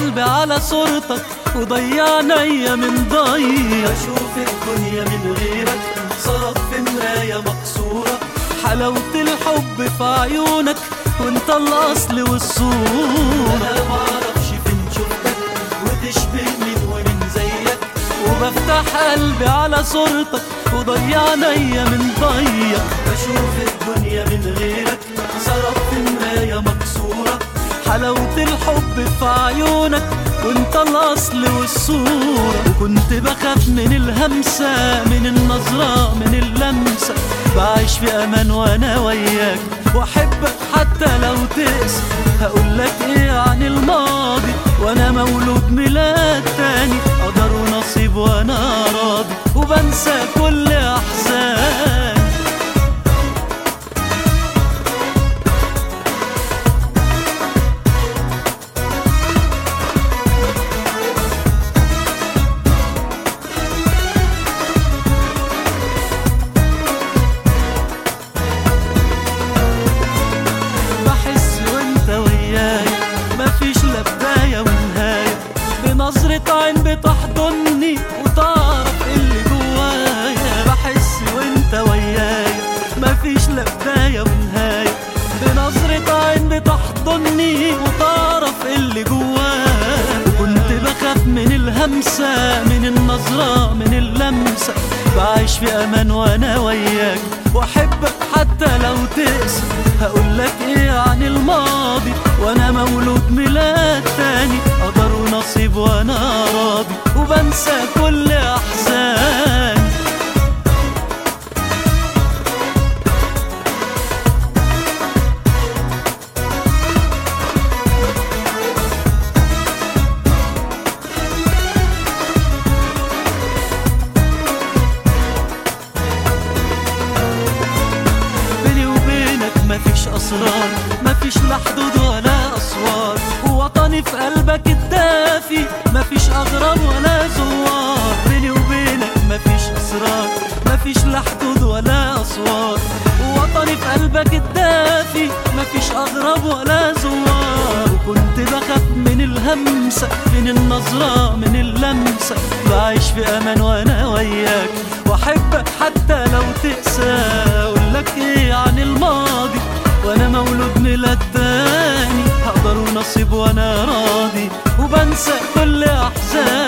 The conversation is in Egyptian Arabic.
قلبي على صورتك وضيعنا ايام من ضيع اشوف الدنيا من غيرك صرف في مراية مكسورة حلاوة الحب في عيونك وانت الاصل والصورة انا معرفش فين شفتك وتشبه مين ومين زيك وبفتح قلبي على صورتك وضيعنا ايام من ضيع بشوف الدنيا من غيرك صرف في مراية مكسورة حلاوة الحب في عيونك وانت الاصل والصورة وكنت بخاف من الهمسة من النظرة من اللمسة بعيش في امان وانا وياك واحبك حتى لو تقسى هقول لك ايه عن الماضي وانا مولود ميلاد تاني قدر ونصيب وانا راضي وبنسى كل احزاني بحس وانت وياي مفيش لا بداية ونهاية بنظرة عين بتحضني وتعرف اللي جوايا بحس وانت وياي مفيش لا بداية ونهاية بنظرة عين بتحضني وتعرف اللي جوايا كنت بخاف من الهمسة من النظرة من اللمسة بعيش في أمان وأنا وياك وأحبك حتى لو تقسى هقول لك إيه عن الماضي وأنا مولود ميلاد تاني قدر ونصيب وأنا راضي وبنسى كل أحزاني بيني وبينك مفيش اسرار مفيش لا حدود ولا اسوار ووطني في قلبك الدافي مفيش اغراب ولا زوار بيني وبينك مفيش اسرار مفيش لا حدود ولا اسوار ووطني في قلبك الدافي مفيش اغراب ولا زوار وكنت بخاف من الهمسة من النظرة من اللمسة بعيش في امان وانا وياك واحبك حتى لو تقسى اقول لك ايه عن الماضي وانا مولود ميلاد تاني هقدر ونصيب وانا راضي وبنسى كل احزاني